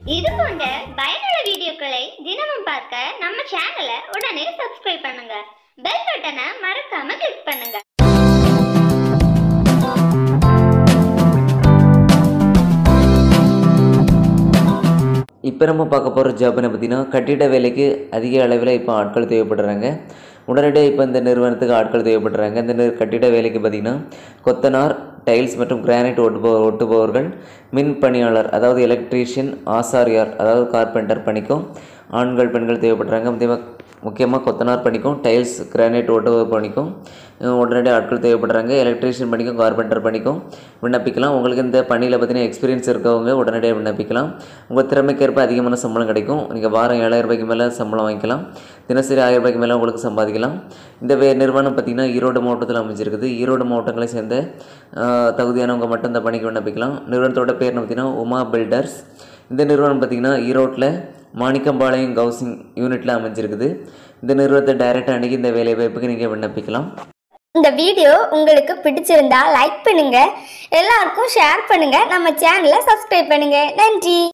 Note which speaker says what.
Speaker 1: இது போன்ற பயனுள்ள வீடியோக்களை தினமும் பார்க்க நம்ம சேனலை உடனே சப்ஸ்கிரைப் பண்ணுங்க பெல் பட்டனை மறக்காம கிளிக் பண்ணுங்க
Speaker 2: இப்போ நம்ம பார்க்க போகிற ஜாப்னு பார்த்தீங்கன்னா கட்டிட வேலைக்கு அதிக அளவில் இப்போ ஆட்கள் தேவைப்படுறாங்க உடனடியாக இப்போ இந்த நிறுவனத்துக்கு ஆட்கள் தேவைப்படுறாங்க இந்த நிறு கட்டிட வேலைக்கு பார்த்திங்கன்னா கொத்தனார் டைல்ஸ் மற்றும் கிரானைட் ஒட்டுபோ ஒட்டுபவர்கள் மின் பணியாளர் அதாவது எலக்ட்ரீஷியன் ஆசாரியார் அதாவது கார்பெண்டர் பணிக்கும் ஆண்கள் பெண்கள் தேவைப்படுறாங்க முக்கியமாக முக்கியமாக கொத்தனார் பணிக்கும் டைல்ஸ் கிரானைட் ஒட்டுபவர் பணிக்கும் அஹ் உடனடி ஆட்கள் தேவைப்படுறாங்க எலக்ட்ரீஷியன் பணிக்கும் கார்பெண்டர் பணிக்கும் விண்ணப்பிக்கலாம் உங்களுக்கு இந்த பணியில் பார்த்தீங்கன்னா எக்ஸ்பீரியன்ஸ் இருக்கவங்க உடனடியாக விண்ணப்பிக்கலாம் உங்கள் திறமைக்கேற்ப அதிகமான சம்பளம் கிடைக்கும் நீங்கள் வாரம் ஏழாயிரம் ரூபாய்க்கு மேலே சம்பளம் வாங்கிக்கலாம் தினசரி ஆயிரம் ரூபாய்க்கு மேலே உங்களுக்கு சம்பாதிக்கலாம் இந்த வே நிறுவனம் பார்த்திங்கன்னா ஈரோடு மாவட்டத்தில் அமைஞ்சிருக்குது ஈரோடு மாவட்டங்களை சேர்ந்த அஹ், தகுதியானவங்க மட்டும் இந்த பணிக்கு விண்ணப்பிக்கலாம் நிறுவனத்தோட பேர் பார்த்தீங்கன்னா உமா பில்டர்ஸ் இந்த நிறுவனம் பார்த்திங்கன்னா ஈரோட்டில் மாணிக்கம்பாளையம் கவுசிங் யூனிட்டில் அமைஞ்சிருக்குது இந்த நிறுவனத்தை டைரெக்டாக அணுகி இந்த வேலை வாய்ப்புக்கு நீங்கள் விண்ணப்பிக்கலாம்
Speaker 3: இந்த வீடியோ உங்களுக்கு பிடிச்சிருந்தா லைக் பண்ணுங்க எல்லாருக்கும் ஷேர் பண்ணுங்க நம்ம சேனலை சப்ஸ்கிரைப் பண்ணுங்க நன்றி